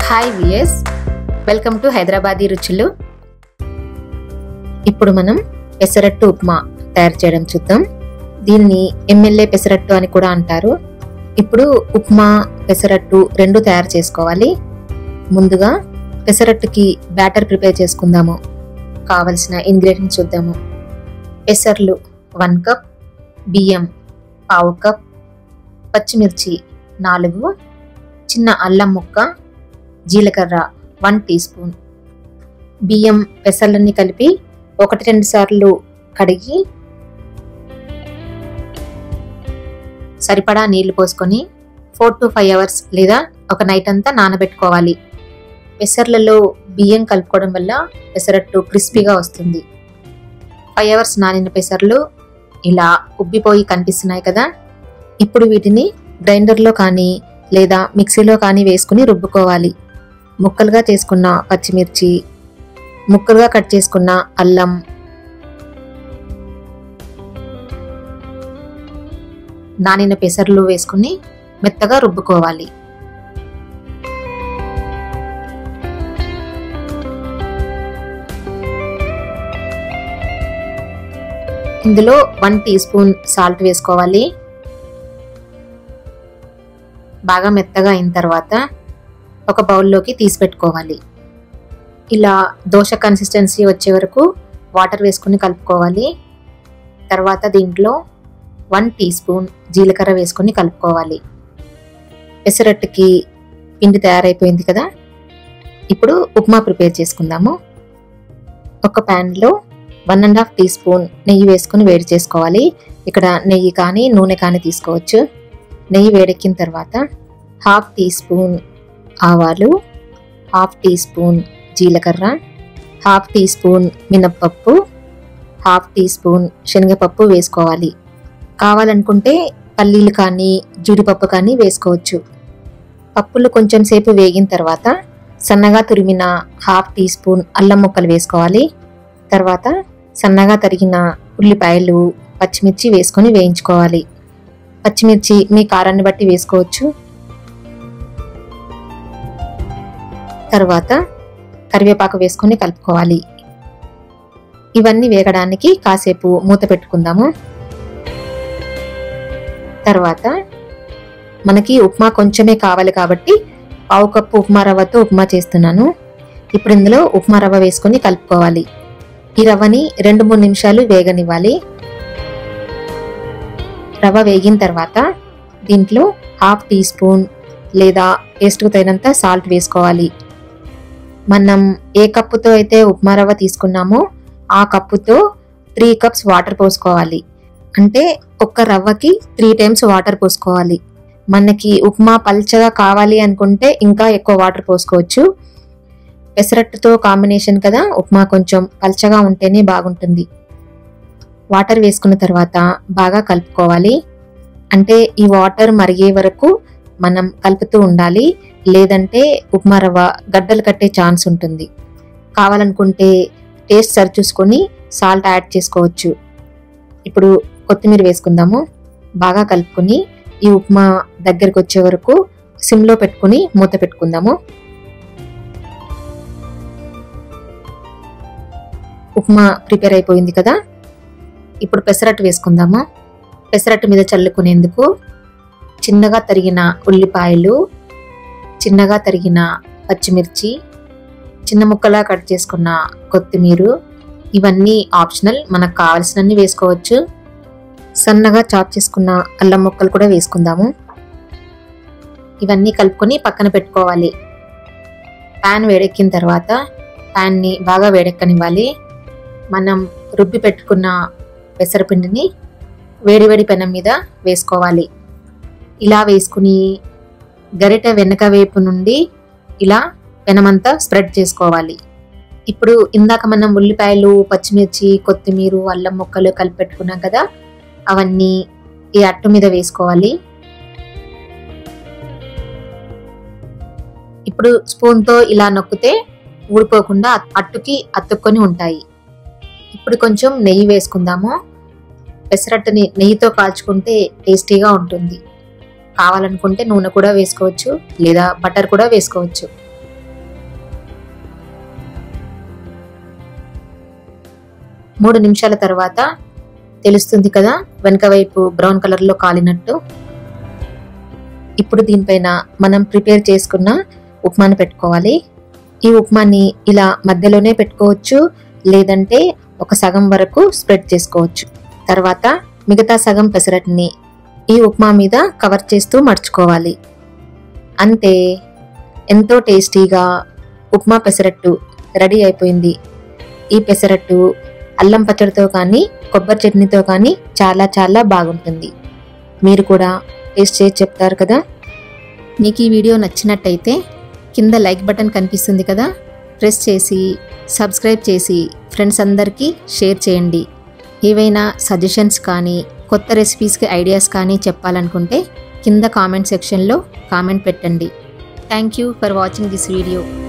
hi viewers welcome to Hyderabadi రుచులు ఇప్పుడు మనం పెసరట్టు ఉప్మా తయారు చేయడం చూద్దాం దీనిని ఎమ్మెల్యే పెసరట్టు అని కూడా అంటారు ఇప్పుడు ఉప్మా పెసరట్టు రెండు తయారు చేసుకోవాలి ముందుగా పెసరట్టుకి బ్యాటర్ ప్రిపేర్ చేసుకుందాము కావలసిన ఇంగ్రీడియంట్స్ చూద్దాము పెసర్లు వన్ కప్ బియ్యం పావు కప్ పచ్చిమిర్చి నాలుగు చిన్న అల్లం ముక్క జీలకర్ర వన్ టీ స్పూన్ బియ్యం పెసర్లన్నీ కలిపి ఒకటి రెండు సార్లు కడిగి సరిపడా నీళ్లు పోసుకొని ఫోర్ టు ఫైవ్ అవర్స్ లేదా ఒక నైట్ అంతా నానబెట్టుకోవాలి పెసర్లలో బియ్యం కలుపుకోవడం వల్ల పెసరట్టు క్రిస్పీగా వస్తుంది ఫైవ్ అవర్స్ నానిన పెసర్లు ఇలా ఉబ్బిపోయి కనిపిస్తున్నాయి కదా ఇప్పుడు వీటిని గ్రైండర్లో కానీ లేదా మిక్సీలో కానీ వేసుకుని రుబ్బుకోవాలి ముక్కలుగా చేసుకున్న పచ్చిమిర్చి ముక్కలుగా కట్ చేసుకున్న అల్లం నానిన పెసర్లు వేసుకుని మెత్తగా రుబ్బుకోవాలి ఇందులో వన్ టీ స్పూన్ సాల్ట్ వేసుకోవాలి బాగా మెత్తగా అయిన తర్వాత ఒక బౌల్లోకి తీసి పెట్టుకోవాలి ఇలా దోశ కన్సిస్టెన్సీ వచ్చే వరకు వాటర్ వేసుకుని కలుపుకోవాలి తర్వాత దీంట్లో వన్ టీ స్పూన్ జీలకర్ర వేసుకొని కలుపుకోవాలి పెసరట్టుకి పిండి తయారైపోయింది కదా ఇప్పుడు ఉప్మా ప్రిపేర్ చేసుకుందాము ఒక ప్యాన్లో one and half teaspoon నెయ్యి వేసుకొని వేడి చేసుకోవాలి ఇక్కడ నెయ్యి కానీ నూనె కానీ తీసుకోవచ్చు నెయ్యి వేడెక్కిన తర్వాత హాఫ్ టీ స్పూన్ ఆవాలు హాఫ్ టీ స్పూన్ జీలకర్ర హాఫ్ టీ స్పూన్ మినప్పప్పు హాఫ్ టీ స్పూన్ శనగపప్పు వేసుకోవాలి కావాలనుకుంటే పల్లీలు కానీ జీడిపప్పు కానీ వేసుకోవచ్చు పప్పులు కొంచెం సేపు వేగిన తర్వాత సన్నగా తురిమిన హాఫ్ టీ స్పూన్ అల్లం ముక్కలు వేసుకోవాలి తర్వాత సన్నగా తరిగిన ఉల్లిపాయలు పచ్చిమిర్చి వేసుకొని వేయించుకోవాలి పచ్చిమిర్చి మీ కారాన్ని బట్టి వేసుకోవచ్చు తర్వాత కరివేపాకు వేసుకొని కలుపుకోవాలి ఇవన్నీ వేగడానికి కాసేపు మూత పెట్టుకుందాము తర్వాత మనకి ఉప్మా కొంచెమే కావాలి కాబట్టి పావు కప్పు ఉప్మా రవ్వతో ఉప్మా చేస్తున్నాను ఇప్పుడు ఇందులో ఉప్మా రవ్వ వేసుకొని కలుపుకోవాలి ఈ రవ్వని రెండు మూడు నిమిషాలు వేగనివ్వాలి రవ్వ వేగిన తర్వాత దీంట్లో హాఫ్ టీ స్పూన్ లేదా టేస్ట్కు తగినంత సాల్ట్ వేసుకోవాలి మనం ఏ కప్పుతో అయితే ఉప్మా రవ్వ తీసుకున్నామో ఆ కప్పుతో త్రీ కప్స్ వాటర్ పోసుకోవాలి అంటే ఒక్క రవ్వకి త్రీ టైమ్స్ వాటర్ పోసుకోవాలి మనకి ఉప్మా పల్చగా కావాలి అనుకుంటే ఇంకా ఎక్కువ వాటర్ పోసుకోవచ్చు పెసరట్టుతో కాంబినేషన్ కదా ఉప్మా కొంచెం పల్చగా ఉంటేనే బాగుంటుంది వాటర్ వేసుకున్న తర్వాత బాగా కలుపుకోవాలి అంటే ఈ వాటర్ మరిగే వరకు మనం కలుపుతూ ఉండాలి లేదంటే ఉప్మా రవ్వ గడ్డలు కట్టే ఛాన్స్ ఉంటుంది కావాలనుకుంటే టేస్ట్ సరి చూసుకొని సాల్ట్ యాడ్ చేసుకోవచ్చు ఇప్పుడు కొత్తిమీర వేసుకుందాము బాగా కలుపుకొని ఈ ఉప్మా దగ్గరికి వచ్చే వరకు సిమ్లో పెట్టుకుని మూత పెట్టుకుందాము ఉప్మా ప్రిపేర్ అయిపోయింది కదా ఇప్పుడు పెసరట్టు వేసుకుందాము పెసరట్టు మీద చల్లుకునేందుకు చిన్నగా తరిగిన ఉల్లిపాయలు చిన్నగా తరిగిన పచ్చిమిర్చి చిన్న ముక్కలా కట్ చేసుకున్న కొత్తిమీర ఇవన్నీ ఆప్షనల్ మనకు కావలసినన్ని వేసుకోవచ్చు సన్నగా చాప్ చేసుకున్న అల్లం ముక్కలు కూడా వేసుకుందాము ఇవన్నీ కలుపుకొని పక్కన పెట్టుకోవాలి ప్యాన్ వేడెక్కిన తర్వాత ప్యాన్ని బాగా వేడెక్కనివ్వాలి మనం రుబ్బి పెట్టుకున్న పెసరపిండిని వేడివేడి పెనం మీద వేసుకోవాలి ఇలా వేసుకుని గరిట వెనక వైపు నుండి ఇలా పెనమంతా స్ప్రెడ్ చేసుకోవాలి ఇప్పుడు ఇందాక మనం ఉల్లిపాయలు పచ్చిమిర్చి కొత్తిమీర అల్లం ముక్కలు కలిపి పెట్టుకున్నాం కదా అవన్నీ ఈ అట్టు మీద వేసుకోవాలి ఇప్పుడు స్పూన్తో ఇలా నొక్కితే ఊడిపోకుండా అట్టుకి అతుక్కొని ఉంటాయి ఇప్పుడు కొంచెం నెయ్యి వేసుకుందాము పెసరట్టుని నెయ్యితో కాల్చుకుంటే టేస్టీగా ఉంటుంది కావాలనుకుంటే నూనె కూడా వేసుకోవచ్చు లేదా బటర్ కూడా వేసుకోవచ్చు మూడు నిమిషాల తర్వాత తెలుస్తుంది కదా వెనక వైపు బ్రౌన్ కలర్లో కాలినట్టు ఇప్పుడు దీనిపైన మనం ప్రిపేర్ చేసుకున్న ఉప్మాని పెట్టుకోవాలి ఈ ఉప్మాని ఇలా మధ్యలోనే పెట్టుకోవచ్చు లేదంటే ఒక సగం వరకు స్ప్రెడ్ చేసుకోవచ్చు తర్వాత మిగతా సగం పెసరట్ని ఈ ఉప్మా మీద కవర్ చేస్తూ మడుచుకోవాలి అంతే ఎంతో టేస్టీగా ఉప్మా పెసరట్టు రెడీ అయిపోయింది ఈ పెసరట్టు అల్లం పచ్చడితో కానీ కొబ్బరి చట్నీతో కానీ చాలా చాలా బాగుంటుంది మీరు కూడా టేస్ట్ చేసి చెప్తారు కదా మీకు ఈ వీడియో నచ్చినట్టయితే కింద లైక్ బటన్ కనిపిస్తుంది కదా ప్రెస్ చేసి సబ్స్క్రైబ్ చేసి ఫ్రెండ్స్ అందరికీ షేర్ చేయండి ఏవైనా సజెషన్స్ కానీ కొత్త రెసిపీస్కి ఐడియాస్ కానీ చెప్పాలనుకుంటే కింద కామెంట్ సెక్షన్లో కామెంట్ పెట్టండి thank you for watching this video